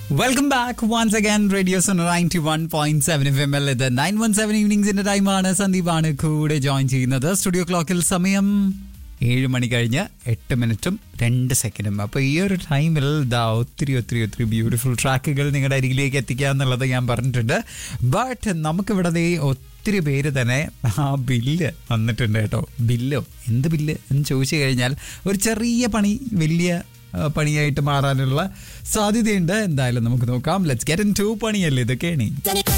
welcome back once again radio ninety one point seven F M L ഇത് nine one seven ഈവനിങ്സിന്റെ ടൈമാണ് സന്ദീപാണ് കൂടെ ജോയിൻ ചെയ്യുന്നത് സ്റ്റുഡിയോ ക്ലോക്കിൽ സമയം ഏഴ് മണി കഴിഞ്ഞ് എട്ട് മിനിറ്റും രണ്ട് സെക്കൻഡും അപ്പോൾ ഈ ഒരു ടൈമിൽ ദാ ഒത്തിരി ഒത്തിരി ഒത്തിരി ബ്യൂട്ടിഫുൾ ട്രാക്കുകൾ നിങ്ങളുടെ അരികിലേക്ക് എത്തിക്കുക എന്നുള്ളത് ഞാൻ പറഞ്ഞിട്ടുണ്ട് ബട്ട് നമുക്കിവിടെ ദേ ഒത്തിരി പേര് തന്നെ ആ ബില്ല് വന്നിട്ടുണ്ട് കേട്ടോ ബില്ലോ എന്ത് ബില്ല് എന്ന് ചോദിച്ചു കഴിഞ്ഞാൽ ഒരു ചെറിയ പണി വലിയ ആ, പണിയായിട്ട് മാറാനുള്ള സാധ്യതയുണ്ട് എന്തായാലും നമുക്ക് നോക്കാം ലെറ്റ്സ് ഗെറ്റ് ഇൻ ടു പണിയല്ലേ ഇതൊക്കെയാണ്